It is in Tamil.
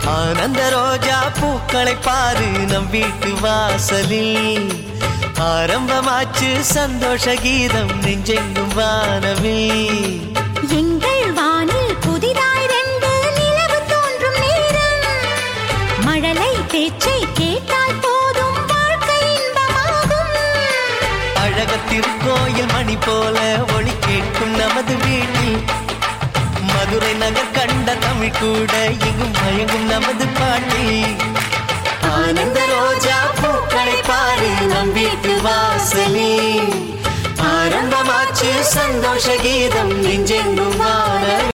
ஆனந்த ரோஜா பூக்களை பாரு நம் வீட்டு வாசலில் ஆரம்பமாச்சு சந்தோஷ கீதம் நெஞ்செங்கும் வானவில் எங்கள் வானில் புதிதாய் ரெண்டு நிலவு தோன்றும் நேரம் மழலை பேச்சை கேட்டால் போதும் வாழ்க்கை இன்பமாகும் அழகத்திருக்கோயில் மணி போல ஒளி கேட்கும் நமது வீட்டில் மதுரை நகர் கண்ட தமிழ் கூட எங்கும் மயங்கும் நமது பாட்டில் ஆனந்த ரோஜா பூக்களை பாரு நம் வீட்டு வாசலில் ஆரம்பமாச்சு சந்தோஷ கீதம் நெஞ்செங்கும் வாழவே